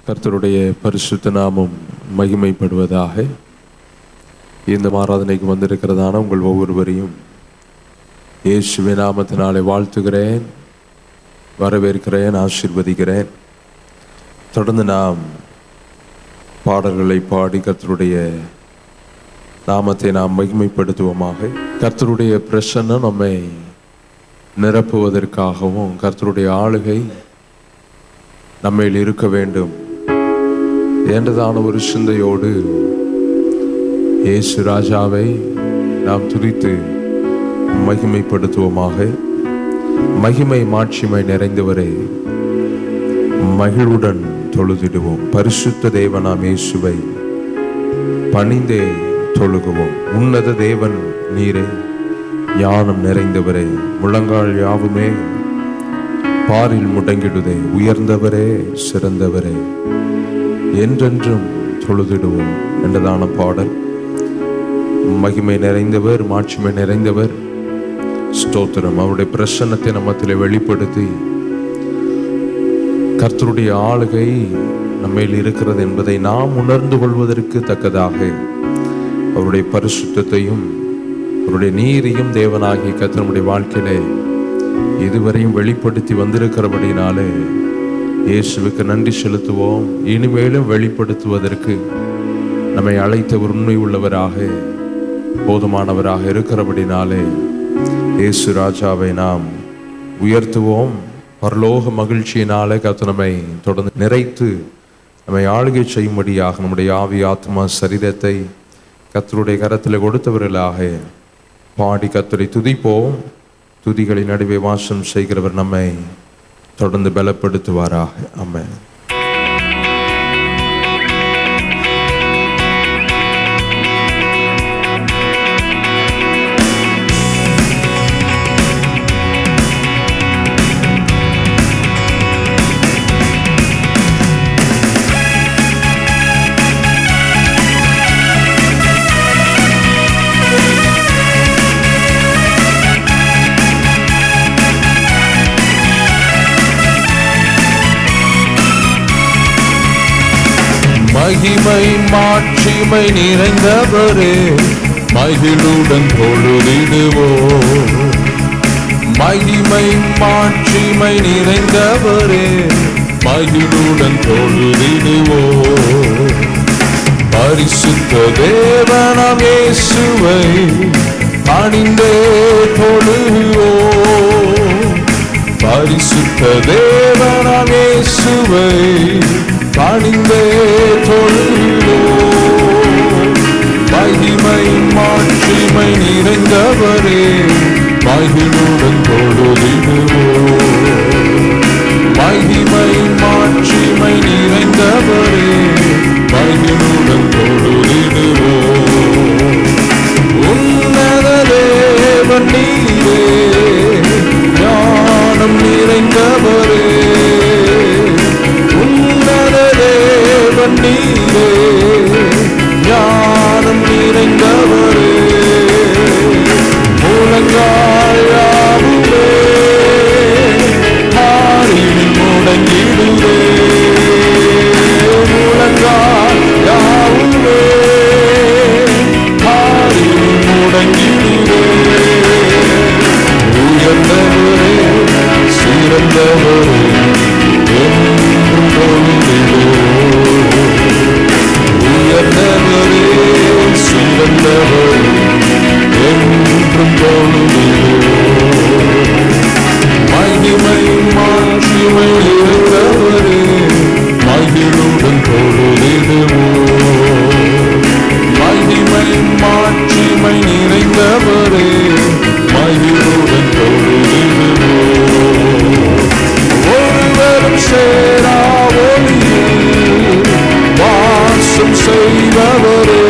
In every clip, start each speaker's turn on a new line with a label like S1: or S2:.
S1: கர்த்தருடைய பரிசுத்த நாமம் மகிமைப்படுவதாக இந்த ஆராதனைக்கு வந்திருக்கிறதான உங்கள் ஒவ்வொருவரையும் இயேசுவின் நாமத்தினாலே வாழ்த்துகிறேன் வரவேற்கிறேன் ஆசீர்வதிக்கிறேன் தொடர்ந்து நாம் பாடல்களை பாடி கர்த்தருடைய நாமத்தை நாம் மகிமைப்படுத்துவோமாக கர்த்தருடைய பிரசன்னம் நம்மை நிரப்புவதற்காகவும் கர்த்தருடைய ஆளுகை நம்மில் இருக்க வேண்டும் என்றதான ஒரு சிந்தையோடு இயேசு ராஜாவை நாம் துதித்து மகிமைப்படுத்துவோமாக மகிமை மாட்சிமை நிறைந்தவரே மகிழ்வுடன் தொழுதிடுவோம் பரிசுத்த தேவனாம் இயேசுவை பணிந்தே தொழுகுவோம் உன்னத தேவன் நீரே ஞானம் நிறைந்தவரே முழங்கால் யாவுமே பாரில் முடங்கிடுதே உயர்ந்தவரே சிறந்தவரே என்றென்றும் தொழுதிடுவோம் என்றதான பாடல் மகிமை நிறைந்தவர் மாட்சிமை நிறைந்தவர் ஸ்தோத்திரம் அவருடைய பிரசன்னத்தை நம்மத்தில் வெளிப்படுத்தி கர்த்தருடைய ஆளுகை நம்மேல் இருக்கிறது என்பதை நாம் உணர்ந்து கொள்வதற்கு தக்கதாக அவருடைய பரிசுத்தத்தையும் அவருடைய நீரையும் தேவனாகி கர்த்தருடைய வாழ்க்கையிலே இதுவரையும் வெளிப்படுத்தி வந்திருக்கிறபடினாலே இயேசுவுக்கு நன்றி செலுத்துவோம் இனிமேலும் வெளிப்படுத்துவதற்கு நம்மை அழைத்த உண்மை உள்ளவராக போதுமானவராக இருக்கிறபடினாலே இயேசு ராஜாவை நாம் உயர்த்துவோம் பரலோக மகிழ்ச்சியினாலே கர்த்தர் நம்மை தொடர்ந்து நிறைத்து நம்மை ஆளுகை செய்யும்படியாக நம்முடைய ஆவி ஆத்மா சரீரத்தை கர்த்தருடைய கரத்தில் கொடுத்தவர்களாக பாடி கர்த்தரை துதிப்போம் துதிகளின் நடுவே வாசம் செய்கிறவர் நம்மை தொடர்ந்து பலப்படுத்துவாராக ஆமென்
S2: மகிமை மாட்சிமை நிறைந்தவரே மகிழுடன் தொழுதிடுவோம் மகிமை மாட்சிமை நிறைந்தவரே மகிழுடன் தொழுதிடுவோம் பரிசுத்த தேவனாம் இயேசுவை அணிந்தே தொழுவோம் பரிசுத்த தேவனாம் இயேசுவை பணிந்தே தொழுவோம் மகிமை மாட்சிமை நிறைந்தவரே மகிழுடன் தொழுதிடுவோம் மகிமை மாட்சிமை நிறைந்தவரே மகிழுடன் தொழுதிடுவோம் உன்னத தேவன் நீரே ஞானம் நிறைந்தவரே உன்னத தேவன் நீரே ஞானம் நிறைந்தவரே முழங்கால் யாவுமே மாறில் முடங்கிடுவே முழங்கால் யாவுமே மாறில் முடங்கிடுவே உயர்ந்தவரே சிறந்தவரே என்றும் தொழுதிடுவோம் உயர்ந்தவரே சிறந்தவரே என்றும் தொழுதிடுவோம் மகிமை மாட்சிமை இருந்தவரே மகிழுடன் தொழுதிடுவோம் மகிமை மாட்சிமை நிறைந்தவரே மகிழுடன் தொழுதிடுவோம் ஒருவரும் சேரா ஒளியில் வாசம் செய்பவரே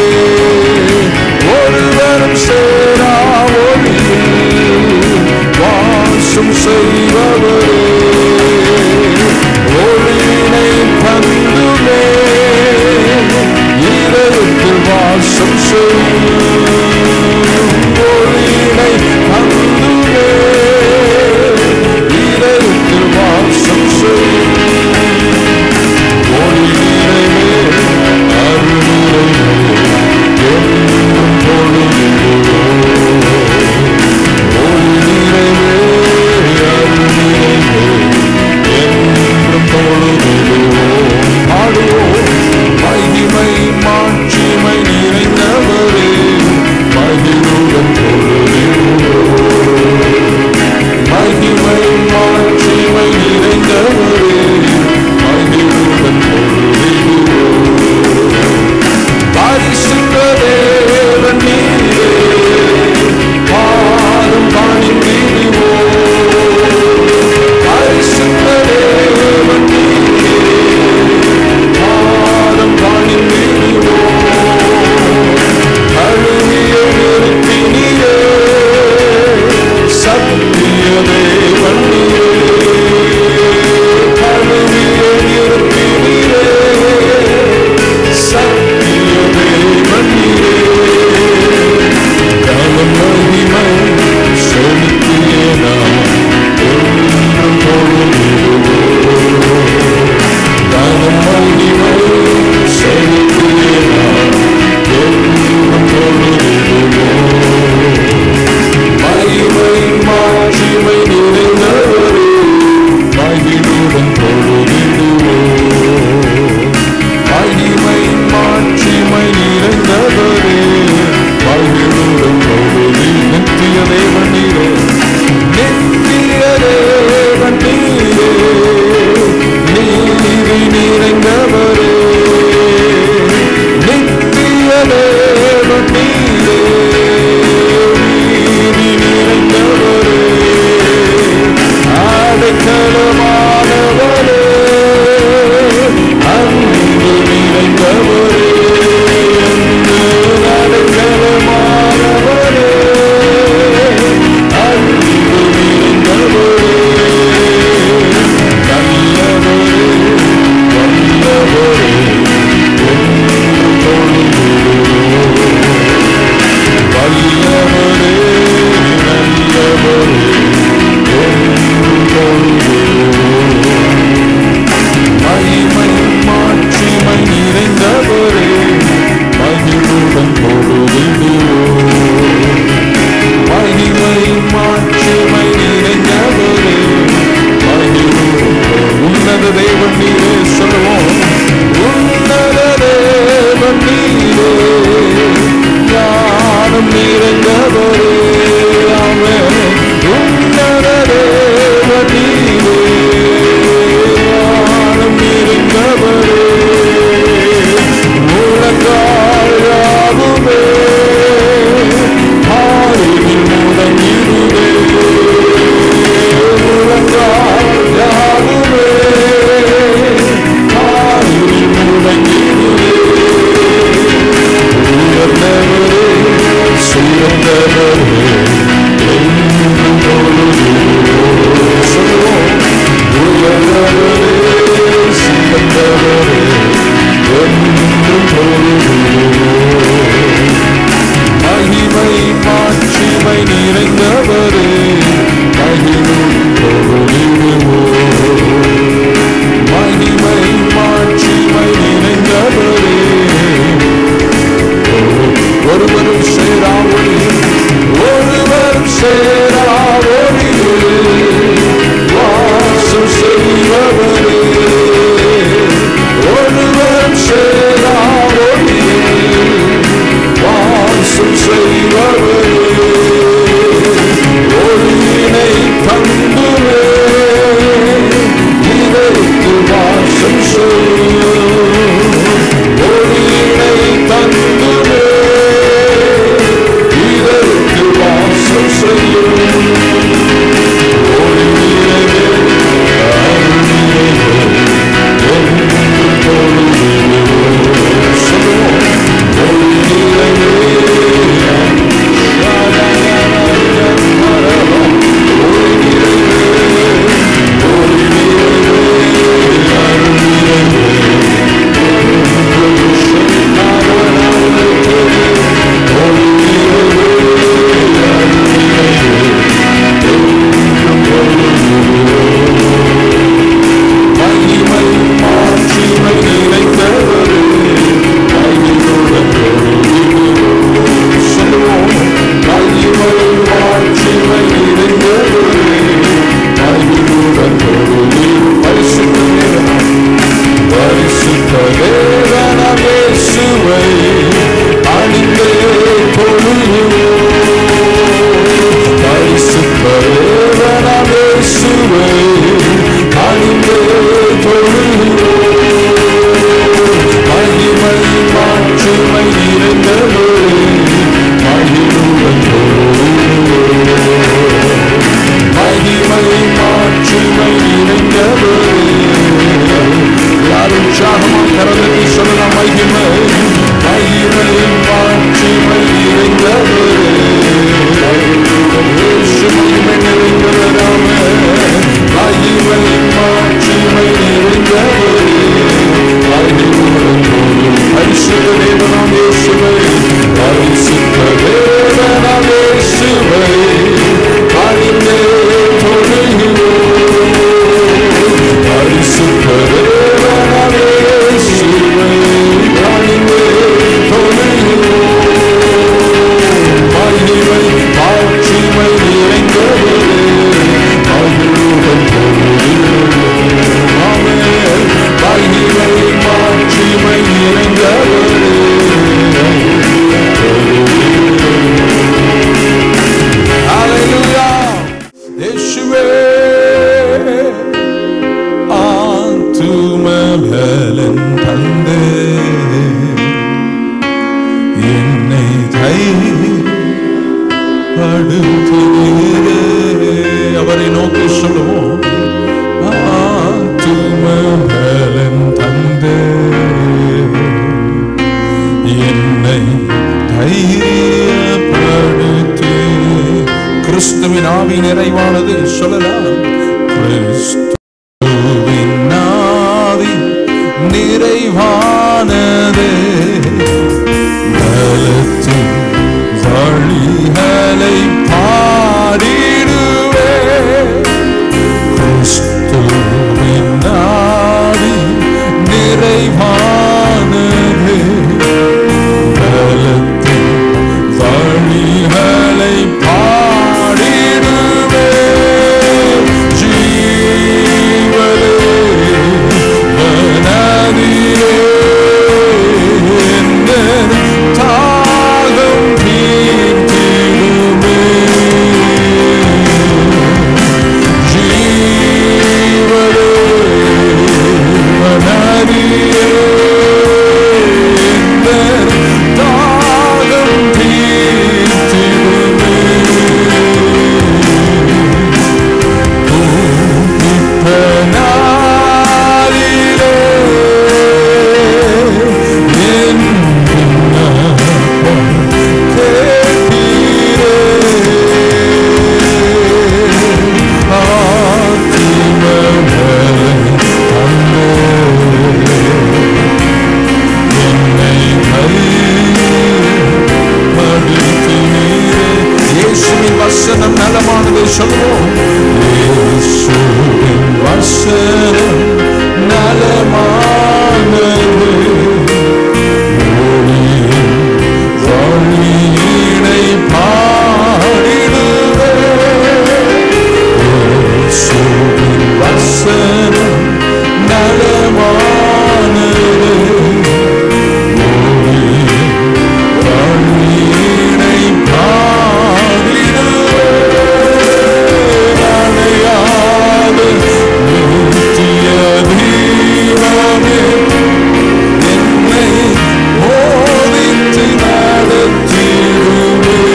S2: ஒருவரும் சேரா ஒளியில் வாசம் செய்பவரே ஒளியினை தந்துமே இதயத்தில் வாசம் செய்யும் நிறைந்தவரே ஆமே உன்னத தேவன் நீரே ஆழம் நிறைந்தவரே முழங்கால் யாவுமே ஆறினில் முடங்கிடுவே முழங்கால் யாவுமே ஆறினில் முடங்கிடுவே உயர்ந்தவரே சிறந்தவரே என்றும் பொழுதும் சொல்லுவோம் உயர்ந்தவரே சிறந்தவரே என்றும் பொழுதும் மகிமை மாட்சிமை நிறைந்தவரே மகிழும் பொருளிடுவோ மகிமை மாட்சிமை நிறைந்தவரே ஒருவரும் சேராவொழியில் ஒருவரும் சேராவொழியில் வாசம் செய்பவரே ஒருவரும் சேராவொழியில் வாசம் செய்பவரே ஒளியினை தந்துமே இதற்கு வாசம் செய்யும் ஒளியினை தந்துமே இதற்கு வாசம் செய்யும் ஒளியிலே அருளிலே என்று பொழுதிலே சொல்லுவோம் ஒளியிலே மகிமை மாட்சிமை நிறைந்தவரே மகிழுடன் சொல்லுவோம் மகிமை மாட்சிமை நிறைந்தவரே மகிழுடன் பரிசுத்தமே பரிசுத்த தேவனாம் இயேசுவை அணிந்தே தொழுகிறோம் பரிசுத்த தேவனாம் இயேசுவை அணிந்தே தொழுகிறோம் மகிமை மாட்சிமை நிறைந்தவரே மகிழுடன் மகிமை மாட்சிமை நிறைந்தவரே யாரும் உற்சாகமாக கரதத்தை சொல்லலாம் மகிமை மகிமை மாட்சிமை நிறைந்தவரே இயேசு மகிமை நிறைந்தவராமே மகிமை மாட்சிமை நிறைந்தவரே பரிசுத்த தேவனாம் இயேசுவை பரிசுத்த தேவனாம் இயேசுவை பணிந்தே தொழுகிறோம் பரிசுத்த தேவனாம் இயேசுவை பணிந்தே தொழுகிறோம் மகிமை மாட்சிமை நிறைந்தவரே மகிழுடன் தொழுகிறோம் ஆமென் மகிமை மாட்சிமை நிறைந்தவரே ஹalleluya இயேசுவே ஆத்துமபலன் தந்தே என்னை தைப்படுத்துகிறே அவரை நோக்கி சொல்லுவோம் ஆத்துமபலன் தந்தே என்னை தைரியப்படுத்தி கிறிஸ்துவின் ஆவி நிறைவானது சொல்லலாம் கிறிஸ்துவின் ஆவி நிறைவானதே பலத்தின் வழிகளை பாடிடுவே கிறிஸ்துவின் ஆவி நிறைவானதே பலத்தின் வழிகளை பாடிடுவே ஜீ
S1: சொல்லுவோம்
S2: இயேசுவின் வசனம் நலமானது ஒளியின் வழியினை பாடிடுவே இயேசுவின் வசனம் நலமானது ஒளியின் வழியினை பாடிடுவே அணையாது நித்திய தீபமே என்னை போதித்து நடத்திடுவே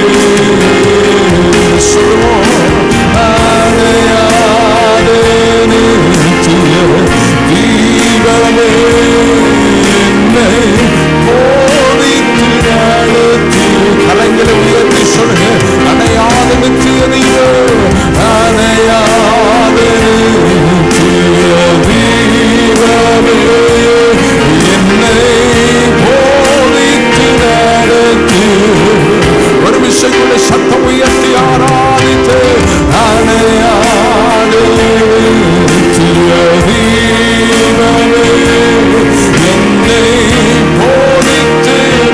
S2: சொல்லுவோம் அணையாது நித்திய தீபமே என்னை போதித்து நடத்தி கலைஞரை உயர்த்தி சொல்லுங்க அணையாத நித்திய தீபம் அணையாத நித்திய தீபமே என்னை போதித்து நடத்தி ஒரு விஷயக்குள்ள சத்தம் உயர்த்தி ஆராதித்து அணையாத நித்திய தீபமே என்னை போதித்து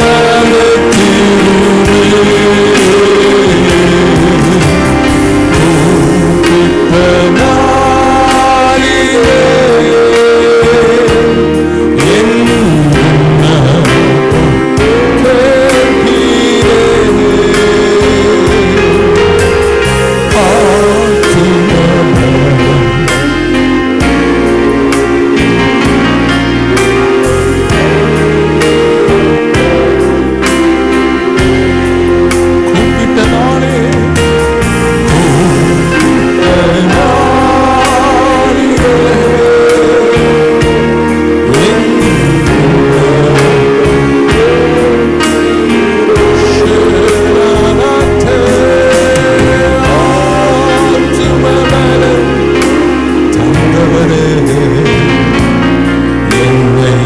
S2: கூப்பிட்ட நாளே என்னை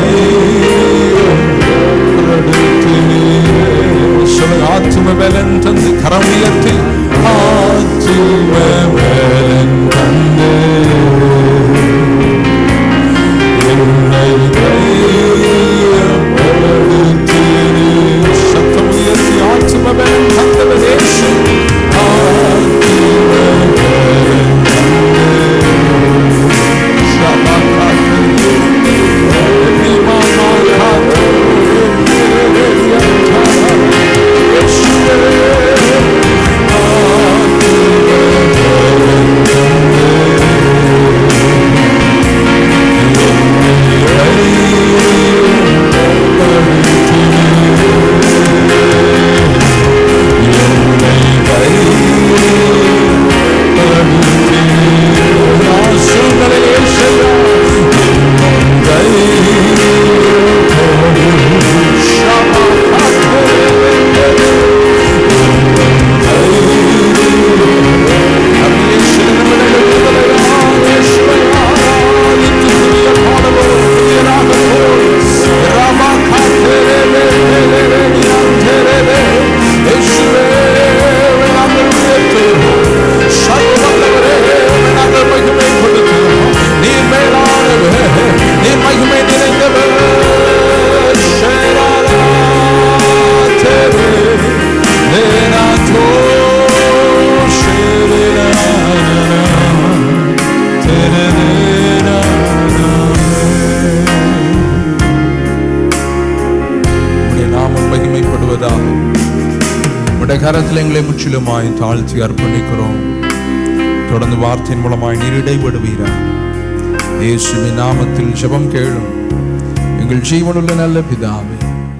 S2: சொல்லுங்க ஆத்தும பலன் தந்து கரம் உயர்த்தி ஆத்தும பலன் தந்து என்னை தைரியப்படுத்தி சத்தம் உயர்த்தி ஆத்தும பலன் தந்தவர் இயேசு ஆத்தும பலன் தந்து ஷபாகாத்து நீர் மேலானவர் நீர் மகிமை நிறைந்தவர் ஷேராலா தேவே லேனாதோ ஷேரேரானா உம்முடைய நாமம் மகிமைப்படுவதாக உடைய கரத்தில் எங்களை முற்றிலுமாய் தாழ்த்தி அர்ப்பணிக்கிறோம் தொடர்ந்து வார்த்தையின் மூலமாய் நீர் இடைபடுவீரா இயேசுவின் நாமத்தில் ஜெபம் கேளும் எங்கள் ஜீவனுள்ள நல்ல பிதாவே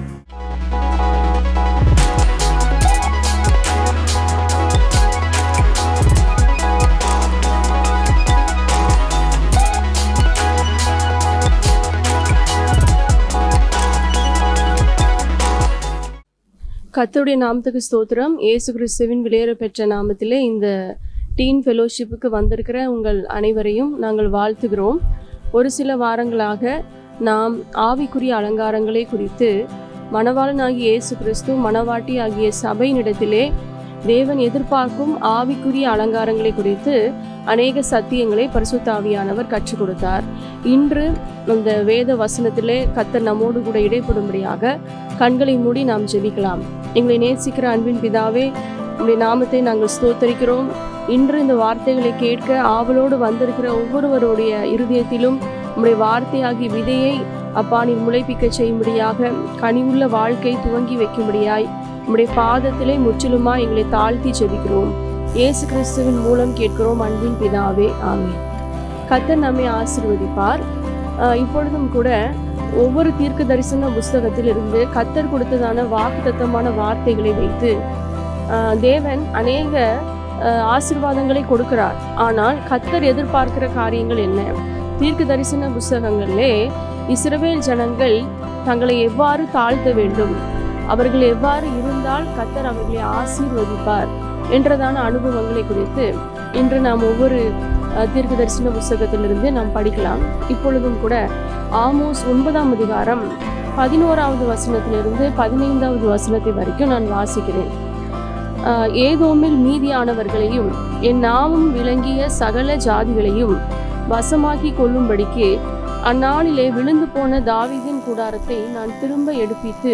S3: கர்த்தருடைய நாமத்துக்கு ஸ்தோத்திரம் இயேசு கிறிஸ்துவின் விலையேற பெற்ற நாமத்திலே இந்த டீன் ஃபெலோஷிப்புக்கு வந்திருக்கிற உங்கள் அனைவரையும் நாங்கள் வாழ்த்துகிறோம் ஒரு சில வாரங்களாக நாம் ஆவிக்குரிய அலங்காரங்களை குறித்து மணவாளனாகிய இயேசு கிறிஸ்து மணவாட்டி ஆகிய சபையினிடத்திலே தேவன் எதிர்பார்க்கும் ஆவிக்குரிய அலங்காரங்களை குறித்து அநேக சத்தியங்களை பரிசுத்தாவியானவர் கற்றுக் கொடுத்தார் இன்று அந்த வேத வசனத்திலே கத்தர் நம்மோடு கூட இடைப்படும்படியாக கண்களை மூடி நாம் ஜெபிக்கலாம் எங்களை நேசிக்கிற அன்பின் பிதாவே உங்களுடைய நாமத்தை நாங்கள் ஸ்தோத்தரிக்கிறோம் இன்று இந்த வார்த்தைகளை கேட்க ஆவலோடு வந்திருக்கிற ஒவ்வொருவருடைய இருதயத்திலும் உம்முடைய வார்த்தையாகிய விதையை அப்பா நீர் முளைப்பிக்க செய்யும்படியாக கனிவுள்ள வாழ்க்கை துவங்கி வைக்கும்படியாய் உம்முடைய பாதத்திலே முற்றிலுமா எங்களை தாழ்த்தி ஜெபிக்கிறோம் இயேசு கிறிஸ்துவின் மூலம் கேட்கிறோம் அன்பின் பிதாவே ஆமென் கத்தர் நம்மை ஆசீர்வதிப்பார் ஆஹ் இப்பொழுதும் கூட ஒவ்வொரு தீர்க்க தரிசன புஸ்தகத்திலிருந்து கத்தர் கொடுத்ததான வாக்குத்தத்தமான வார்த்தைகளை வைத்து ஆஹ் தேவன் அநேக ஆஹ் ஆசீர்வாதங்களை கொடுக்கிறார் ஆனால் கத்தர் எதிர்பார்க்கிற காரியங்கள் என்ன தீர்க்க தரிசன புஸ்தகங்களிலே இஸ்ரவேல் ஜனங்கள் தங்களை எவ்வாறு தாழ்த்த வேண்டும் அவர்கள் எவ்வாறு இருந்தால் கத்தர் அவர்களை ஆசீர்வதிப்பார் என்றதான அனுபவங்களை குறித்து இன்று நாம் ஒவ்வொரு அஹ், தீர்க்க தரிசன புஸ்தகத்திலிருந்து நாம் படிக்கலாம் இப்பொழுதும் கூட ஆமோஸ் ஒன்பதாம் அதிகாரம் பதினோராவது வசனத்திலிருந்து பதினைந்தாவது வசனத்தை வரைக்கும் நான் வாசிக்கிறேன் ஆஹ், ஏதோமில் மீதியானவர்களையும் என் நாமம் விளங்கிய சகல ஜாதிகளையும் வசமாக்கி கொள்ளும்படிக்கு அந்நாளிலே விழுந்து போன தாவீதின் கூடாரத்தை நான் திரும்ப எடுப்பித்து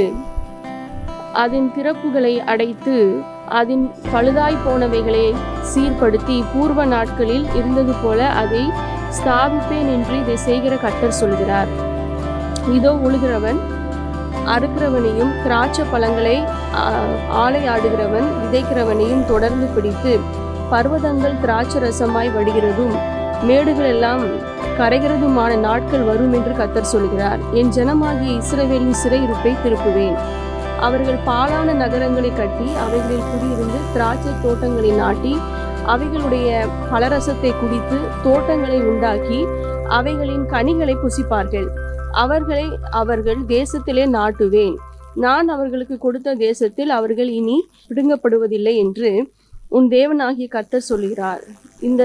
S3: அதன் திறப்புகளை அடைத்து அதன் பழுதாய் போனவைகளை சீர்படுத்தி பூர்வ நாட்களில் இருந்தது போல அதை ஸ்தாபிப்பேன் என்று இதை செய்கிற கர்த்தர் சொல்கிறார் இதோ உழுகிறவன் அறுக்கிறவனையும் திராட்சை பழங்களை ஆஹ், ஆலை ஆடுகிறவன் விதைக்கிறவனையும் தொடர்ந்து பிடித்து பர்வதங்கள் திராட்சை ரசமாய் வடிகிறதும் மேடுகள் எல்லாம் கரைகிறதுமான நாட்கள் வரும் என்று கத்தர் சொல்கிறார் என் ஜனமாகிய இஸ்ரவேலின் சிறையிருப்பை திருப்புவேன் அவர்கள் பாலான நகரங்களை கட்டி அவைகளில் குடியிருந்து திராட்சை தோட்டங்களை நாட்டி அவைகளுடைய பலரசத்தை குடித்து தோட்டங்களை உண்டாக்கி அவைகளின் கனிகளை புசிப்பார்கள் அவர்களை அவர்கள் தேசத்திலே நாட்டுவேன் நான் அவர்களுக்கு கொடுத்த தேசத்தில் அவர்கள் இனி பிடுங்கப்படுவதில்லை என்று உன் தேவனாகிய கர்த்தர் சொல்கிறார் இந்த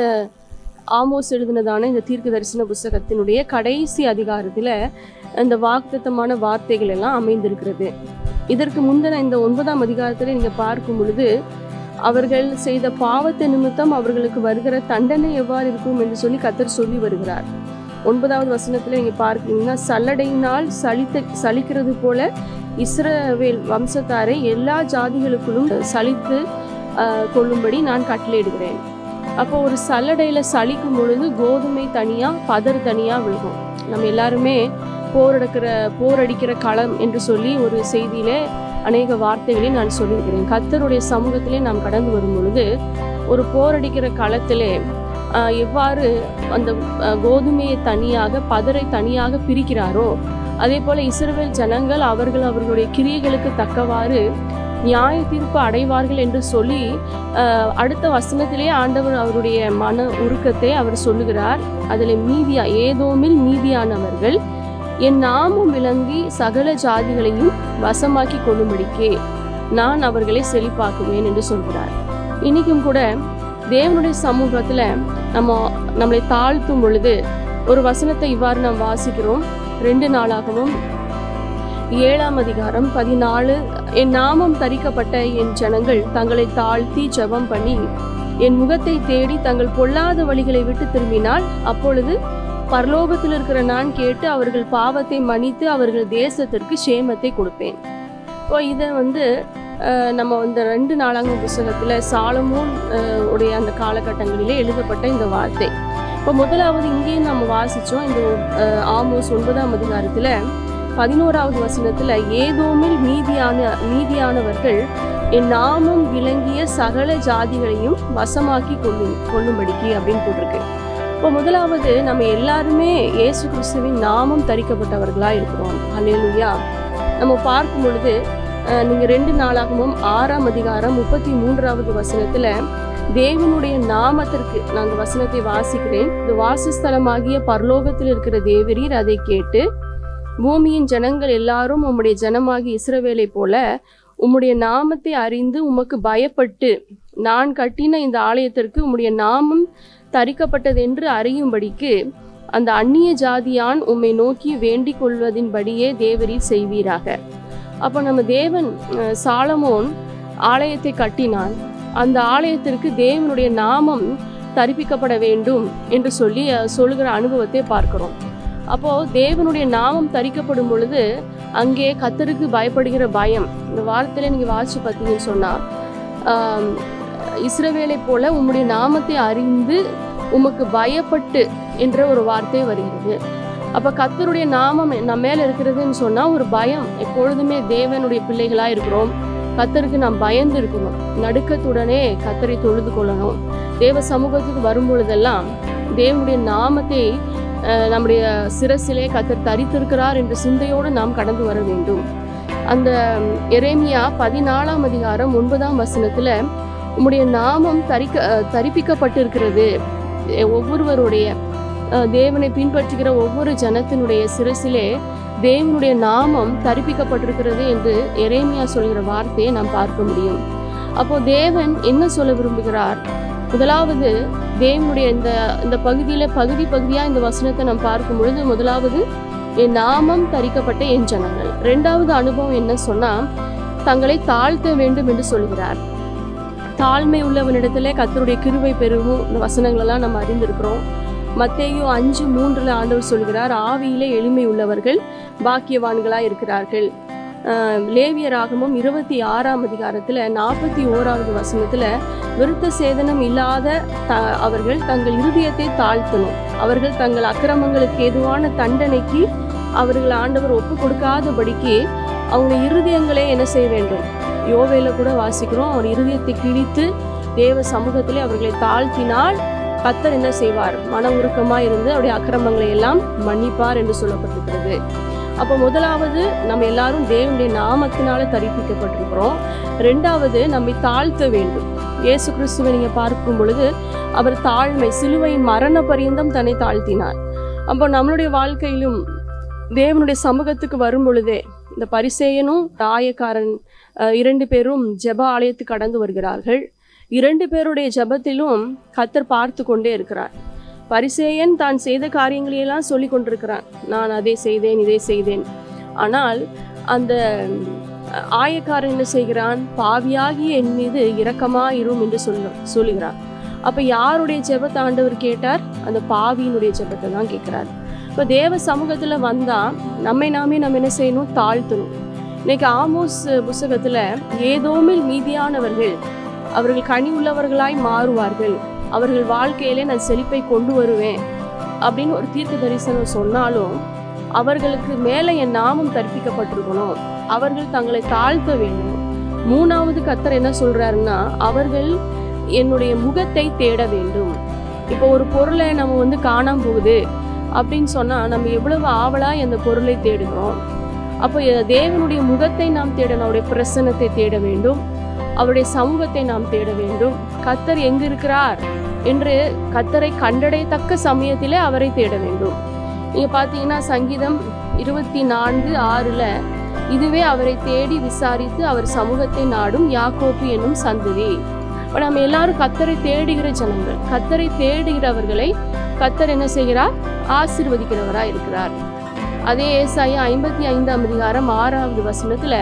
S3: ஆமோஸ் எழுதினதான இந்த தீர்க்க தரிசன புஸ்தகத்தினுடைய கடைசி அதிகாரத்தில் அந்த வாக்குத்தத்தமான வார்த்தைகள் எல்லாம் அமைந்திருக்கிறது இதற்கு முந்தின இந்த ஒன்பதாம் அதிகாரத்தில் நீங்கள் பார்க்கும் பொழுது அவர்கள் செய்த பாவத்தை நிமித்தம் அவர்களுக்கு வருகிற தண்டனை எவ்வாறு இருக்கும் என்று சொல்லி கத்தர் சொல்லி வருகிறார் ஒன்பதாவது வசனத்தில் நீங்கள் பார்க்கீங்கன்னா சல்லடையினால் சலித்த சலிக்கிறது போல இஸ்ரவேல் வம்சத்தாரை எல்லா ஜாதிகளுக்குள்ளும் சலித்து ஆஹ், கொள்ளும்படி நான் கட்டளையிடுகிறேன் அப்போ ஒரு சல்லடையில் சலிக்கும் பொழுது கோதுமை தனியாக பதர் தனியாக விழுகும் நம்ம எல்லாருமே போர் எடுக்கிற போர் அடிக்கிற களம் என்று சொல்லி ஒரு செய்தியிலே அநேக வார்த்தைகளை நான் சொல்லியிருக்கிறேன் கர்த்தருடைய சமூகத்திலே நாம் கடந்து வரும் பொழுது ஒரு போர் அடிக்கிற களத்திலே ஆஹ், எவ்வாறு அந்த ஆஹ், கோதுமையை தனியாக பதரை தனியாக பிரிக்கிறாரோ அதே போல இஸ்ரவேல் ஜனங்கள் அவர்கள் அவர்களுடைய கிரியைகளுக்கு தக்கவாறு நியாய தீர்ப்பு அடைவார்கள் என்று சொல்லி ஆஹ், அடுத்த வசனத்திலே ஆண்டவர் அவருடைய மன உருக்கத்தை அவர் சொல்லுகிறார் அதில் மீதியா ஏதோமில் மீதியானவர்கள் என் நாமம் விளங்கி சகல ஜாதிகளையும் வசமாக்கி கொள்ளும்படிக்கே நான் அவர்களை செழிப்பாக்குவேன் என்று சொல்கிறார் இன்னைக்கும் கூட தேவனுடைய சமூகத்துல நம்ம நம்மளை தாழ்த்தும் பொழுது ஒரு வசனத்தை இவ்வாறு நாம் வாசிக்கிறோம் ரெண்டு நாளாகவும் ஏழாம் அதிகாரம் பதினாலு என் நாமம் தரிக்கப்பட்ட என் ஜனங்கள் தங்களை தாழ்த்தி ஜெபம் பண்ணி என் முகத்தை தேடி தங்கள் பொல்லாத வழிகளை விட்டு திரும்பினால் அப்பொழுது பரலோகத்தில் இருக்கிற நான் கேட்டு அவர்கள் பாவத்தை மன்னித்து அவர்கள் தேசத்திற்கு சேமத்தை கொடுப்பேன் இப்போ இதை வந்து அஹ், நம்ம இந்த ரெண்டு நாளாங்க புஸ்தகத்தில் சாலமோன் அஹ், உடைய அந்த காலகட்டங்களிலே எழுதப்பட்ட இந்த வார்த்தை இப்போ முதலாவது இங்கேயும் நம்ம வாசித்தோம் இந்த அஹ், ஆமோஸ் ஒன்பதாம் அதிகாரத்தில் பதினோராவது வசனத்தில் ஏதோமில் மீதியான மீதியானவர்கள் என் நாமம் விளங்கிய சகல ஜாதிகளையும் வசமாக்கி கொள்ளும் கொள்ளும்படிக்கு அப்படின்னு போட்டிருக்கு இப்போ முதலாவது நம்ம எல்லாருமே இயேசு கிறிஸ்துவின் நாமம் தரிக்கப்பட்டவர்களாக இருக்கிறோம் அல்லேலூயா நம்ம பார்க்கும் பொழுது அஹ், நீங்க ரெண்டு நாளாகவும் ஆறாம் அதிகாரம் முப்பத்தி மூன்றாவது வசனத்துல தேவனுடைய நாமத்திற்கு நான் அந்த வசனத்தை வாசிக்கிறேன் இந்த வாசஸ்தலமாகிய பரலோகத்தில் இருக்கிற தேவரீர் அதை கேட்டு பூமியின் ஜனங்கள் எல்லாரும் உம்முடைய ஜனமாகிய இஸ்ரவேலை போல உம்முடைய நாமத்தை அறிந்து உமக்கு பயப்பட்டு நான் கட்டின இந்த ஆலயத்திற்கு உம்முடைய நாமம் தரிக்கப்பட்டதென்று அறியும்படிக்கு அந்த அந்நிய ஜாதியான் உம்மை நோக்கி வேண்டிக் கொள்வதின்படியே தேவரீர் செய்வீராக அப்போ நம்ம தேவன் அஹ், சாலமோன் ஆலயத்தை கட்டினான் அந்த ஆலயத்திற்கு தேவனுடைய நாமம் தரிப்பிக்கப்பட வேண்டும் என்று சொல்லி அஹ், சொல்லுகிற அனுபவத்தை பார்க்கிறோம் அப்போ தேவனுடைய நாமம் தரிக்கப்படும் பொழுது அங்கே கத்தருக்கு பயப்படுகிற பயம் இந்த வார்த்தையில நீங்க வாசிச்சு பார்த்தீங்கன்னு சொன்னா ஆம், இஸ்ரவேலை போல உம்முடைய நாமத்தை அறிந்து உமக்கு பயப்பட்டு என்ற ஒரு வார்த்தை வருகிறது அப்ப கத்தருடைய நாமம் நம்ம மேல இருக்கிறதுன்னு சொன்னா ஒரு பயம் எப்பொழுதுமே தேவனுடைய பிள்ளைகளா இருக்கிறோம் கத்தருக்கு நாம் பயந்து இருக்கணும் நடுக்கத்துடனே கத்தரை தொழுது கொள்ளணும் தேவ சமூகத்துக்கு வரும் பொழுதெல்லாம் தேவனுடைய நாமத்தை அஹ், நம்முடைய சிரசிலே கத்தர் தரித்திருக்கிறார் என்ற சிந்தையோடு நாம் கடந்து வர வேண்டும் அந்த எரேமியா பதினாலாம் அதிகாரம் ஒன்பதாம் வசனத்துல உம்முடைய நாமம் தரிக்க அஹ், தரிப்பிக்கப்பட்டிருக்கிறது எ- ஒவ்வொருவருடைய அஹ், தேவனை பின்பற்றுகிற ஒவ்வொரு ஜனத்தினுடைய சிரசிலே தேவனுடைய நாமம் தரிப்பிக்கப்பட்டிருக்கிறது என்று எரேமியா சொல்கிற வார்த்தையை நாம் பார்க்க முடியும் அப்போ தேவன் என்ன சொல்ல விரும்புகிறார் முதலாவது தேவனுடைய இந்த இந்த பகுதியில பகுதி பகுதியா இந்த வசனத்தை நாம் பார்க்கும் பொழுது முதலாவது என் நாமம் தரிக்கப்பட்ட என் ஜனங்கள் ரெண்டாவது அனுபவம் என்ன சொன்னா தங்களை தாழ்த்த வேண்டும் என்று சொல்கிறார் தாழ்மை உள்ளவனிடத்துல கத்தருடைய கிருபை பெருகும் இந்த வசனங்கள் எல்லாம் நம்ம அறிந்திருக்கிறோம் மத்தேயு அஞ்சு மூன்றுல ஆண்டவர் சொல்கிறார் ஆவியிலே எளிமை உள்ளவர்கள் பாக்கியவான்களாய் இருக்கிறார்கள் ஆஹ் லேவியராகமும் இருபத்தி ஆறாம் அதிகாரத்துல நாற்பத்தி ஓராவது வசனத்துல விருத்த சேதனம் இல்லாத த அவர்கள் தங்கள் இருதயத்தை தாழ்த்தணும் அவர்கள் தங்கள் அக்கிரமங்களுக்கு ஏதுவான தண்டனைக்கு அவர்கள் ஆண்டவர் ஒப்பு கொடுக்காதபடிக்கு அவங்க இருதயங்களே என்ன செய்ய வேண்டும் யோவேல கூட வாசிக்கிறோம் அவர் இருதயத்தை கிழித்து தேவ சமூகத்திலே அவர்களை தாழ்த்தினால் கத்தர் என்ன செய்வார் மன உருக்கமாக இருந்து அவருடைய அக்கிரமங்களை எல்லாம் மன்னிப்பார் என்று சொல்லப்பட்டிருக்கிறது அப்போ முதலாவது நம்ம எல்லாரும் தேவனுடைய நாமத்தினால தரிப்பிக்கப்பட்டிருக்கிறோம் ரெண்டாவது நம்மை தாழ்த்த வேண்டும் இயேசு கிறிஸ்துவை நீங்க பார்க்கும் பொழுது அவர் தாழ்மை சிலுவையின் மரண பரியந்தம் தன்னை தாழ்த்தினார் அப்போ நம்மளுடைய வாழ்க்கையிலும் தேவனுடைய சமூகத்துக்கு வரும் பொழுதே இந்த பரிசேயனும் ஆயக்காரன் அஹ், இரண்டு பேரும் ஜெப ஆலயத்துக்கு கடந்து வருகிறார்கள் இரண்டு பேருடைய ஜெபத்திலும் கத்தர் பார்த்து கொண்டே இருக்கிறார் பரிசேயன் தான் செய்த காரியங்களையெல்லாம் சொல்லி கொண்டிருக்கிறான் நான் அதை செய்தேன் இதை செய்தேன் ஆனால் அந்த அஹ், ஆயக்காரன் என்ன செய்கிறான் பாவியாகிய என் மீது இரக்கமாயிரும் என்று சொல்ல சொல்லுகிறான் அப்ப யாருடைய ஜெபத்தை ஆண்டவர் கேட்டார் அந்த பாவியினுடைய ஜெபத்தை தான் கேட்கிறார் இப்போ தேவ சமூகத்துல வந்தா நம்மை நாமே நம்ம என்ன செய்யணும் தாழ்த்தணும் இன்னைக்கு ஆமோஸ் புஸ்தகத்துல ஏதோமில் மீதியானவர்கள் அவர்கள் கனி உள்ளவர்களாய் மாறுவார்கள் அவர்கள் வாழ்க்கையிலே நான் செழிப்பை கொண்டு வருவேன் அப்படின்னு ஒரு தீர்க்க தரிசனம் சொன்னாலும் அவர்களுக்கு மேலே என் நாமம் கற்பிக்கப்பட்டிருக்கணும் அவர்கள் தங்களை தாழ்த்த வேண்டும் மூணாவது கத்தர் என்ன சொல்றாருன்னா அவர்கள் என்னுடைய முகத்தை தேட வேண்டும் இப்போ ஒரு பொருளை நம்ம வந்து காணாம போகுது அப்படின்னு சொன்னா நம்ம எவ்வளவு ஆவலா அந்த பொருளை தேடுகிறோம் அப்போ எ- தேவனுடைய முகத்தை நாம் தேடணும் அவருடைய பிரசன்னத்தை தேட வேண்டும் அவருடைய சமூகத்தை நாம் தேட வேண்டும் கத்தர் எங்கு இருக்கிறார் என்று கத்தரை கண்டடையத்தக்க சமயத்திலே அவரை தேட வேண்டும் நீங்க பாத்தீங்கன்னா சங்கீதம் இருபத்தி நான்கு ஆறுல இதுவே அவரை தேடி விசாரித்து அவர் சமூகத்தை நாடும் யாக்கோப்பு என்னும் சந்ததி இப்ப நம்ம எல்லாரும் கத்தரை தேடுகிற ஜனங்கள் கத்தரை தேடுகிறவர்களை கத்தர் என்ன செய்கிறார் ஆசீர்வதிக்கிறவரா இருக்கிறார் அதே ஏசாயா ஐம்பத்தி ஐந்தாம் அதிகாரம் ஆறாவது வசனத்துல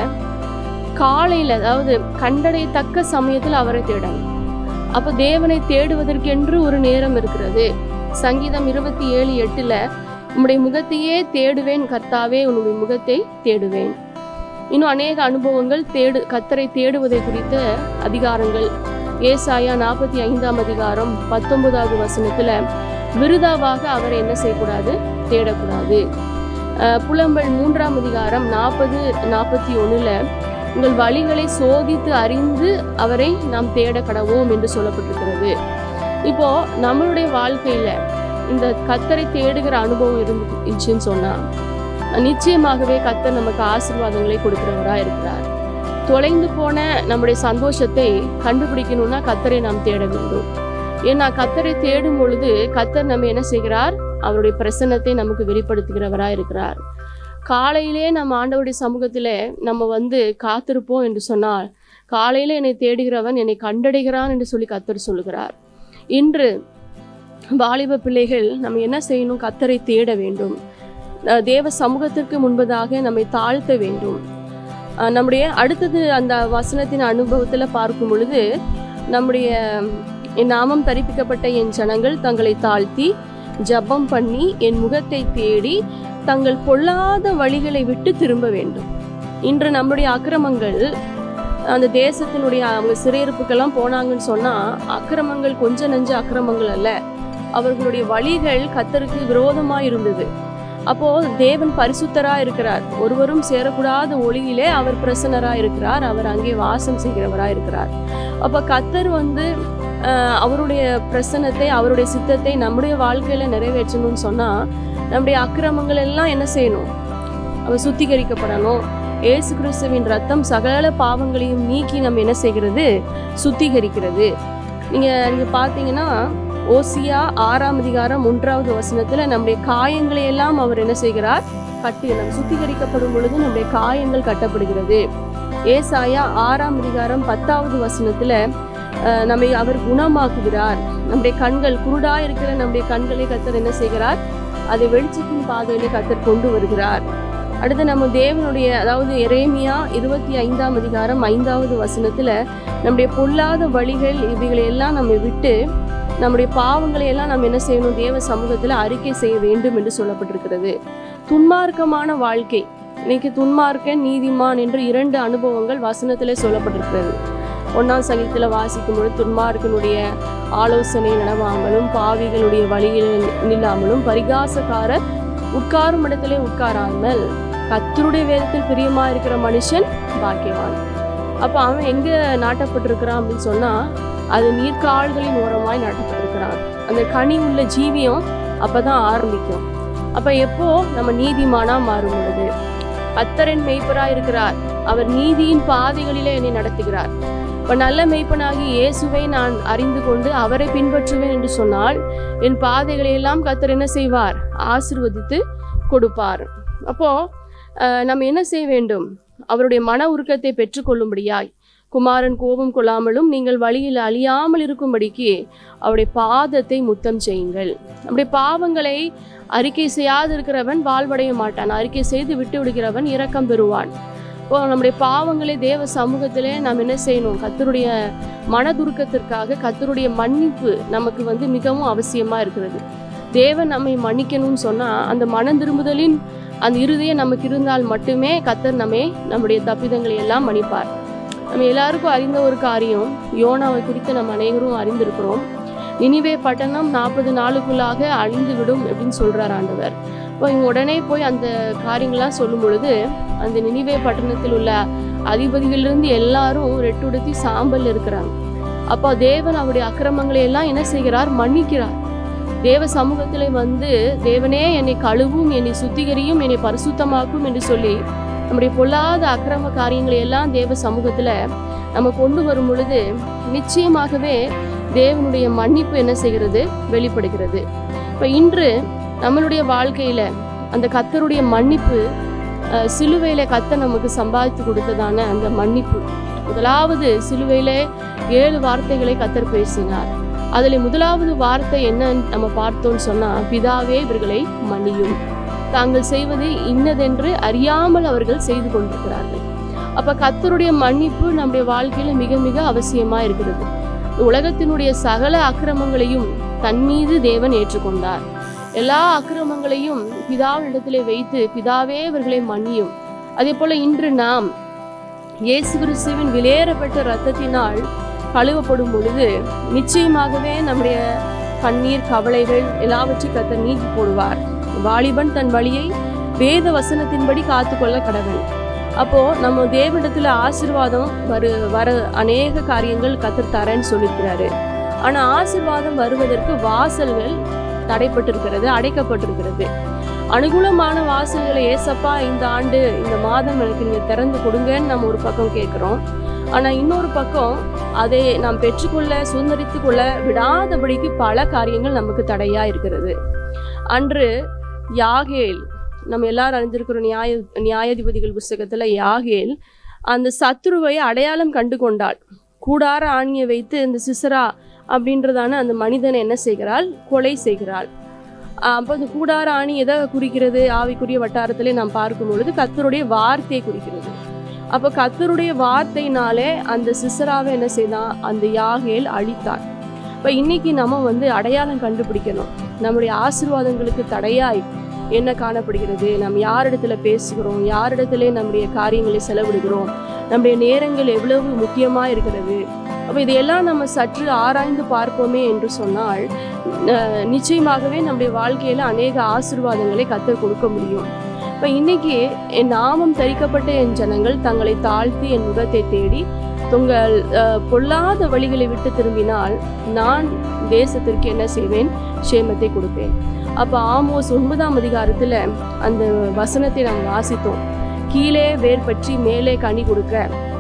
S3: காலையில அதாவது கண்டடையத்தக்க சமயத்துல அவரை தேடணும் அப்ப தேவனை தேடுவதற்கென்று ஒரு நேரம் இருக்கிறது சங்கீதம் இருபத்தி ஏழு எட்டுல உம்முடைய முகத்தையே தேடுவேன் கர்த்தாவே உன்னுடைய முகத்தை தேடுவேன் இன்னும் அநேக அனுபவங்கள் தேடு கத்தரை தேடுவதை குறித்த அதிகாரங்கள் ஏசாயா நாற்பத்தி ஐந்தாம் அதிகாரம் பத்தொன்பதாவது வசனத்துல விருதாவாக அவரை என்ன செய்யக்கூடாது தேடக்கூடாது அஹ் புலம்பல் மூன்றாம் அதிகாரம் நாற்பது நாற்பத்தி ஒண்ணுல உங்கள் வழிகளை சோதித்து அறிந்து அவரை நாம் தேட கடவோம் என்று சொல்லப்பட்டிருக்கிறது இப்போ நம்மளுடைய வாழ்க்கையில இந்த கத்தரை தேடுகிற அனுபவம் இருந்துச்சுன்னு சொன்னா நிச்சயமாகவே கத்தர் நமக்கு ஆசீர்வாதங்களை கொடுக்கிறவரா இருக்கிறார் தொலைந்து போன நம்முடைய சந்தோஷத்தை கண்டுபிடிக்கணும்னா கத்தரை நாம் தேட வேண்டும் ஏன்னா கத்தரை தேடும் பொழுது கத்தர் நம்ம என்ன செய்கிறார் அவருடைய பிரசன்னத்தை நமக்கு வெளிப்படுத்துகிறவரா இருக்கிறார் காலையிலே நம்ம ஆண்டவருடைய சமூகத்திலே நம்ம வந்து காத்திருப்போம் என்று சொன்னால் காலையில என்னை தேடுகிறவன் என்னை கண்டடைகிறான் என்று சொல்லி கத்தர் சொல்லுகிறார் இன்று வாலிப பிள்ளைகள் நம்ம என்ன செய்யணும் கத்தரை தேட வேண்டும் அஹ் தேவ சமூகத்திற்கு முன்பதாக நம்மை தாழ்த்த வேண்டும் அஹ் நம்முடைய அடுத்தது அந்த வசனத்தின் அனுபவத்துல பார்க்கும் பொழுது நம்முடைய என் நாமம் தரிப்பிக்கப்பட்ட என் ஜனங்கள் தங்களை தாழ்த்தி ஜெபம் பண்ணி என் முகத்தை தேடி தங்கள் பொல்லாத வழிகளை விட்டு திரும்ப வேண்டும் இன்று நம்முடைய அக்கிரமங்கள் அந்த தேசத்தினுடைய அவங்க சிறையிருப்புக்கெல்லாம் போனாங்கன்னு சொன்னா அக்கிரமங்கள் கொஞ்ச நஞ்ச அக்கிரமங்கள் அல்ல அவர்களுடைய வழிகள் கத்தருக்கு விரோதமா இருந்தது அப்போ தேவன் பரிசுத்தரா இருக்கிறார் ஒருவரும் சேரக்கூடாத ஒளியிலே அவர் பிரசன்னரா இருக்கிறார் அவர் அங்கே வாசம் செய்கிறவரா இருக்கிறார் அப்ப கத்தர் வந்து ஆஹ், அவருடைய பிரசன்னத்தை அவருடைய சித்தத்தை நம்முடைய வாழ்க்கையில நிறைவேற்றணும்னு சொன்னா நம்முடைய அக்கிரமங்கள் எல்லாம் என்ன செய்யணும் அவர் சுத்திகரிக்கப்படணும் ஏசு கிறிஸ்துவின் ரத்தம் சகல பாவங்களையும் நீக்கி நம்ம என்ன செய்கிறது சுத்திகரிக்கிறது நீங்க நீங்க பாத்தீங்கன்னா ஓசியா ஆறாம் அதிகாரம் மூன்றாவது வசனத்துல நம்முடைய காயங்களை எல்லாம் அவர் என்ன செய்கிறார் கட்டி நம்ம சுத்திகரிக்கப்படும் பொழுது நம்முடைய காயங்கள் கட்டப்படுகிறது ஏசாயா ஆறாம் அதிகாரம் பத்தாவது வசனத்துல அஹ், நம்மை அவர் குணமாக்குகிறார் நம்முடைய கண்கள் குருடா இருக்கிற நம்முடைய கண்களை கத்தர் என்ன செய்கிறார் அதை வெளிச்சத்தின் பாதையிலே கத்தர் கொண்டு வருகிறார் அடுத்து நம்ம தேவனுடைய அதாவது எரேமியா இருபத்தி ஐந்தாம் அதிகாரம் ஐந்தாவது வசனத்துல நம்முடைய பொல்லாத வழிகள் இவைகளை எல்லாம் நம்ம விட்டு நம்முடைய பாவங்களை எல்லாம் நம்ம என்ன செய்யணும் தேவ சமூகத்துல அறிக்கை செய்ய வேண்டும் என்று சொல்லப்பட்டிருக்கிறது துன்மார்க்கமான வாழ்க்கை இன்னைக்கு துன்மார்க்கன் நீதிமான் என்று இரண்டு அனுபவங்கள் வசனத்திலே சொல்லப்பட்டிருக்கிறது ஒன்னாம் சங்கீதத்தில் வாசிக்கும் பொழுது துன்மார்க்கனுடைய ஆலோசனை நடவாமலும் பாவிகளுடைய வழியில் நில்லாமலும் பரிகாசக்காரர் உட்காரும் இடத்திலே உட்காராமல் கத்தருடைய வேதத்தில் பிரியமா இருக்கிற மனுஷன் பாக்கியவான் அப்ப அவன் எங்க நாட்டப்பட்டிருக்கிறான் அப்படின்னு சொன்னா அது நீர்க்கால்களின் ஓரமாய் நாட்டப்பட்டிருக்கிறான் அந்த கனி உள்ள ஜீவியம் அப்பதான் ஆரம்பிக்கும் அப்ப எப்போ நம்ம நீதிமானா மாறும் பொழுது கத்தரின் மெய்ப்பரா இருக்கிறார் அவர் நீதியின் பாதைகளிலே என்னை நடத்துகிறார் இப்ப நல்ல மெய்ப்பனாகி இயேசுவை நான் அறிந்து கொண்டு அவரை பின்பற்றுவேன் என்று சொன்னால் என் பாதைகளை எல்லாம் கத்தர் என்ன செய்வார் ஆசிர்வதித்து கொடுப்பார் அப்போ அஹ், நம்ம என்ன செய்ய வேண்டும் அவருடைய மன உருக்கத்தை பெற்றுக்கொள்ளும்படியாய் குமாரன் கோபம் கொள்ளாமலும் நீங்கள் வழியில் அழியாமல் இருக்கும்படிக்கு அவருடைய பாதத்தை முத்தம் செய்யுங்கள் நம்முடைய பாவங்களை அறிக்கை செய்யாது இருக்கிறவன் வாழ்வடைய மாட்டான் அறிக்கை செய்து விட்டு விடுகிறவன் இரக்கம் பெறுவான் இப்போ நம்முடைய பாவங்களை தேவ சமூகத்திலே நாம் என்ன செய்யணும் கத்தருடைய மனதுருக்கத்திற்காக கத்தருடைய மன்னிப்பு நமக்கு வந்து மிகவும் அவசியமா இருக்கிறது தேவன் நம்மை மன்னிக்கணும்னு சொன்னா அந்த மனம் திரும்புதலின் அந்த இருதயம் நமக்கு இருந்தால் மட்டுமே கத்தர் நம்மை நம்முடைய தப்பிதங்களை எல்லாம் மன்னிப்பார் நம்ம எல்லாருக்கும் அறிந்த ஒரு காரியம் யோனாவை குறித்து நம்ம அனைவரும் அறிந்திருக்கிறோம் நினிவே பட்டணம் நாற்பது நாளுக்குள்ளாக அழிந்து விடும் அப்படின்னு சொல்றார் ஆண்டவர் இப்போ இவங்க உடனே போய் அந்த காரியங்கள்லாம் சொல்லும் பொழுது அந்த நினிவே பட்டணத்தில் உள்ள அதிபதிகளிலிருந்து எல்லாரும் ரெட்டுடுத்தி சாம்பல் இருக்கிறாங்க அப்போ தேவன் அவருடைய அக்கிரமங்களை எல்லாம் என்ன செய்கிறார் மன்னிக்கிறார் தேவ சமூகத்திலே வந்து தேவனே என்னை கழுவும் என்னை சுத்திகரியும் என்னை பரிசுத்தமாக்கும் என்று சொல்லி நம்முடைய பொல்லாத அக்கிரம காரியங்களை எல்லாம் தேவ சமூகத்துல நம்ம கொண்டு வரும் பொழுது நிச்சயமாகவே தேவனுடைய மன்னிப்பு என்ன செய்கிறது வெளிப்படுகிறது இப்போ இன்று நம்மளுடைய வாழ்க்கையில அந்த கத்தருடைய மன்னிப்பு அஹ், சிலுவையில கத்தர் நமக்கு சம்பாதித்து கொடுத்ததான அந்த மன்னிப்பு முதலாவது சிலுவையில ஏழு வார்த்தைகளை கத்தர் பேசினார் அதில் முதலாவது வார்த்தை என்னன்னு நம்ம பார்த்தோம்னு சொன்னா பிதாவே இவர்களை மன்னியும் தாங்கள் செய்வது இன்னதென்று அறியாமல் அவர்கள் செய்து கொண்டிருக்கிறார்கள் அப்ப கத்தருடைய மன்னிப்பு நம்முடைய வாழ்க்கையில மிக மிக அவசியமா இருக்கிறது உலகத்தினுடைய சகல அக்கிரமங்களையும் தன் மீது தேவன் ஏற்றுக்கொண்டார் எல்லா அக்கிரமங்களையும் பிதாவினிடத்திலே வைத்து பிதாவே இவர்களை மன்னியும் அதே போல இன்று நாம் இயேசு கிறிஸ்துவின் விலையேறப்பட்ட இரத்தத்தினால் கழுவப்படும் பொழுது நிச்சயமாகவே நம்முடைய கண்ணீர் கவலைகள் எல்லாவற்றையும் கத்தர் நீக்கி போடுவார் வாலிபன் தன் வழியை வேத வசனத்தின்படி காத்துக்கொள்ள கடவன் அப்போ நம்ம தேவனிடத்துல ஆசீர்வாதம் வரு வர அநேக காரியங்கள் கத்தர் தரேன்னு சொல்லியிருக்கிறாரு ஆனா ஆசீர்வாதம் வருவதற்கு வாசல்கள் தடைப்பட்டிருக்கிறது அடைக்கப்பட்டிருக்கிறது அனுகூலமான வாசல்களை ஏசப்பா இந்த ஆண்டு இந்த மாதம் எனக்கு நீங்க திறந்து கொடுங்கன்னு நம்ம ஒரு பக்கம் கேட்குறோம் ஆனா இன்னொரு பக்கம் அதை நாம் பெற்றுக்கொள்ள சுதந்திரித்து கொள்ள விடாதபடிக்கு பல காரியங்கள் நமக்கு தடையா இருக்கிறது அன்று யாகேல் நம்ம எல்லாரும் அறிஞ்சிருக்கிற நியாய நியாயாதிபதிகள் புஸ்தகத்துல யாகேல் அந்த சத்துருவை அடையாளம் கண்டு கொண்டாள் கூடார ஆணியை வைத்து இந்த சிசரா அப்படின்றதான அந்த மனிதனை என்ன செய்கிறாள் கொலை செய்கிறாள் ஆஹ் அப்போ அந்த கூடார ஆணி எதை குறிக்கிறது ஆவிக்குரிய வட்டாரத்திலே நாம் பார்க்கும் பொழுது கத்தருடைய வார்த்தையை குறிக்கிறது அப்போ கத்தருடைய வார்த்தையினாலே அந்த சிசராவை என்ன செய்தான் அந்த யாகேல் அழித்தார் இப்போ இன்னைக்கு நம்ம வந்து அடையாளம் கண்டுபிடிக்கணும் நம்முடைய ஆசீர்வாதங்களுக்கு தடையாய் என்ன காணப்படுகிறது நம்ம யாரிடத்துல பேசுகிறோம் யாரிடத்துல நம்முடைய காரியங்களை செலவிடுகிறோம் நம்முடைய நேரங்கள் எவ்வளவு முக்கியமா இருக்கிறது அப்போ இதையெல்லாம் நம்ம சற்று ஆராய்ந்து பார்ப்போமே என்று சொன்னால் அஹ், நிச்சயமாகவே நம்முடைய வாழ்க்கையில அநேக ஆசீர்வாதங்களை கத்தர் கொடுக்க முடியும் இப்போ இன்னைக்கு என் நாமம் தரிக்கப்பட்ட என் ஜனங்கள் தங்களை தாழ்த்தி என் முகத்தை தேடி உங்கள் அஹ், பொல்லாத வழிகளை விட்டு திரும்பினால் நான் தேசத்திற்கு என்ன செய்வேன் சேமத்தை கொடுப்பேன் அப்போ ஆமோஸ் ஒன்பதாம் அதிகாரத்துல அந்த வசனத்தை நாம் வாசித்தோம் கீழே வேர் பற்றி மேலே கனி கொடுக்க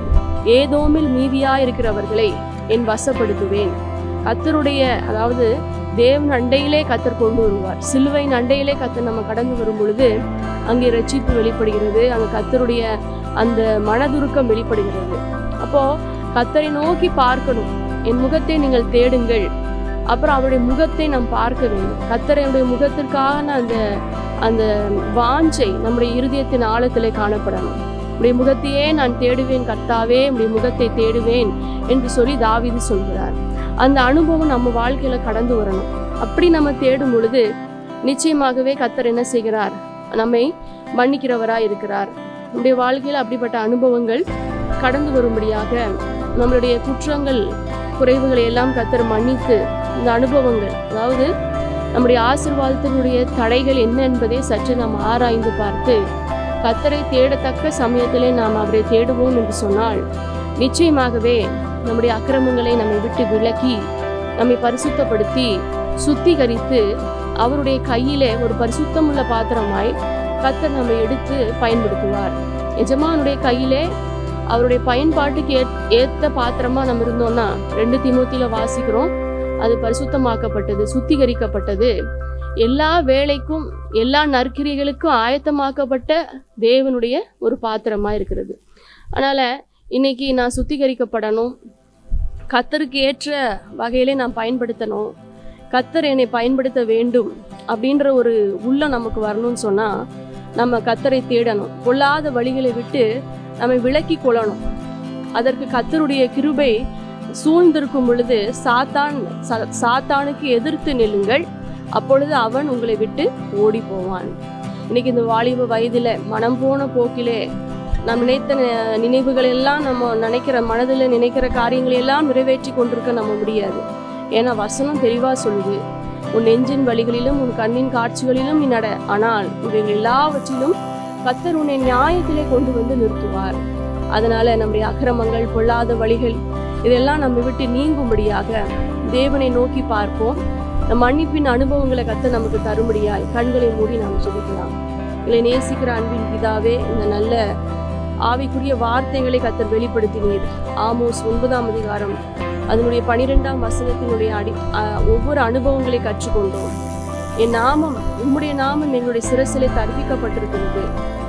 S3: ஏதோமில் மீதியா இருக்கிறவர்களை என் வசப்படுத்துவேன் கத்தருடைய அதாவது தேவன் அண்டையிலே கத்தர் கொண்டு வருவார் சிலுவையின் அண்டையிலே கத்தர் நம்ம கடந்து வரும் பொழுது அங்கே ரட்சிப்பு வெளிப்படுகிறது அங்கே கத்தருடைய அந்த மனதுருக்கம் வெளிப்படுகிறது அப்போ கத்தரை நோக்கி பார்க்கணும் என் முகத்தை நீங்கள் தேடுங்கள் அப்புறம் அவருடைய முகத்தை நாம் பார்க்க வேண்டும் கத்தரையுடைய முகத்திற்கான அந்த அந்த வாஞ்சை நம்முடைய இருதயத்தின் ஆழத்திலே காணப்படணும் உடைய முகத்தையே நான் தேடுவேன் கர்த்தாவே உடைய முகத்தை தேடுவேன் என்று சொல்லி தாவீது சொல்கிறார் அந்த அனுபவம் நம்ம வாழ்க்கையில கடந்து வரணும் அப்படி நம்ம தேடும் பொழுது நிச்சயமாகவே கத்தர் என்ன செய்கிறார் நம்மை மன்னிக்கிறவராய் இருக்கிறார் நம்முடைய வாழ்க்கையில அப்படிப்பட்ட அனுபவங்கள் கடந்து வரும்படியாக நம்மளுடைய குற்றங்கள் குறைவுகளை எல்லாம் கத்தர் மன்னித்து இந்த அனுபவங்கள் அதாவது நம்முடைய ஆசீர்வாதத்தினுடைய தடைகள் என்ன என்பதை சற்று நாம் ஆராய்ந்து பார்த்து கத்தரை தேடத்தக்க சமயத்திலே நாம் அவரை தேடுவோம் என்று சொன்னால் நிச்சயமாகவே நம்முடைய அக்கிரமங்களை நம்மை விட்டு விலக்கி நம்மை பரிசுத்தப்படுத்தி சுத்திகரித்து அவருடைய கையிலே ஒரு பரிசுத்தமுள்ள பாத்திரமாய் கத்தர் நம்மை எடுத்து பயன்படுத்துவார் எஜமானுடைய கையிலே அவருடைய பயன்பாட்டுக்கு ஏத் ஏத்த பாத்திரமா நம்ம இருந்தோம்னா ரெண்டு திமுத்தில வாசிக்கிறோம் அது பரிசுத்தமாக்கப்பட்டது சுத்திகரிக்கப்பட்டது எல்லா வேலைக்கும் எல்லா நற்கிரிகளுக்கும் ஆயத்தமாக்கப்பட்ட தேவனுடைய ஒரு பாத்திரமா இருக்கிறது அதனால இன்னைக்கு நான் சுத்திகரிக்கப்படணும் கத்தருக்கு ஏற்ற வகையிலே நான் பயன்படுத்தணும் கத்தர் என்னை பயன்படுத்த வேண்டும் அப்படின்ற ஒரு உள்ளம் நமக்கு வரணும்னு சொன்னா நம்ம கத்தரை தேடணும் பொல்லாத வழிகளை விட்டு நம்மை விலக்கி கொள்ளணும் அதற்கு கத்தருடைய கிருபை சூழ்ந்திருக்கும் பொழுது சாத்தான் சா- சாத்தானுக்கு எதிர்த்து நில்லுங்கள் அப்பொழுது அவன் உங்களை விட்டு ஓடி போவான் இன்னைக்கு இந்த வாலிப வயதில மனம் போன போக்கிலே நாம் நினைத்த நி- நினைவுகள் எல்லாம் நம்ம நினைக்கிற மனதில் நினைக்கிற காரியங்களை எல்லாம் நிறைவேற்றி கொண்டிருக்க நம்ம முடியாது ஏன்னா வசனம் தெளிவா சொல்லுது உன் நெஞ்சின் வழிகளிலும் உன் கண்ணின் காட்சிகளிலும் நீ நட ஆனால் இவைகள் எல்லாவற்றிலும் கத்தர் உன்னை நியாயத்திலே கொண்டு வந்து நிறுத்துவார் அதனால நம்முடைய அக்கிரமங்கள் பொல்லாத வழிகள் இதெல்லாம் நம்ம விட்டு நீங்கும்படியாக தேவனை நோக்கி பார்ப்போம் நம் மன்னிப்பின் அனுபவங்களை கத்த நமக்கு தரும்படியாய் கண்களை மூடி நாம் ஜெபிக்கலாம் இல்லை நேசிக்கிற அன்பின் பிதாவே இந்த நல்ல ஆவிக்குரிய வார்த்தைகளை கத்தர் வெளிப்படுத்தினீர் ஆமோஸ் ஒன்பதாம் அதிகாரம் அதனுடைய பனிரெண்டாம் வசனத்தினுடைய அடி அஹ், ஒவ்வொரு அனுபவங்களை கற்றுக்கொண்டோம் என் நாமம் உம்முடைய நாமம் எங்களுடைய சிரசிலே தர்ப்பிக்கப்பட்டிருக்கிறது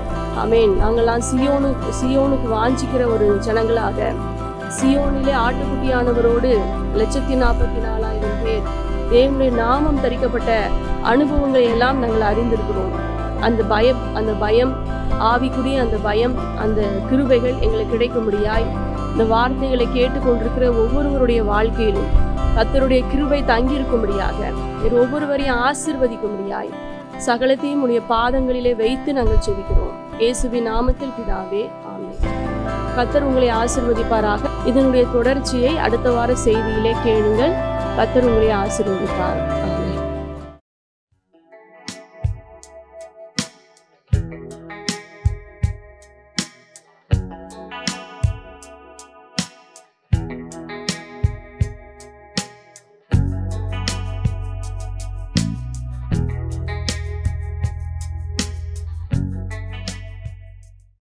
S3: ஆமென் நாங்கள்லாம் சியோனுக்கு சியோனுக்கு வாஞ்சிக்கிற ஒரு ஜனங்களாக சியோனிலே ஆட்டுக்குட்டியானவரோடு லட்சத்தி நாற்பத்தி நாலாயிரம் பேர் தேவனுடைய நாமம் தரிக்கப்பட்ட அனுபவங்களை எல்லாம் நாங்கள் அறிந்திருக்கிறோம் அந்த பயம் அந்த பயம் ஆவிக்குரிய அந்த பயம் அந்த கிருபைகள் எங்களுக்கு கிடைக்கும்படியாய் இந்த வார்த்தைகளை கேட்டுக்கொண்டிருக்கிற ஒவ்வொருவருடைய வாழ்க்கையிலும் கத்தருடைய கிருபை தங்கியிருக்கும்படியாக நீர் ஒவ்வொருவரையும் ஆசிர்வதிக்கும்படியாய் சகலத்தையும் உடைய பாதங்களிலே வைத்து நாங்கள் செபிக்கிறோம் இயேசுவின் நாமத்தில் பிதாவே ஆமென் கத்தர் உங்களை ஆசிர்வதிப்பாராக இதனுடைய தொடர்ச்சியை அடுத்த வார செய்தியிலே கேளுங்கள் கத்தர் உங்களை ஆசிர்வதிப்பார் ஆமென்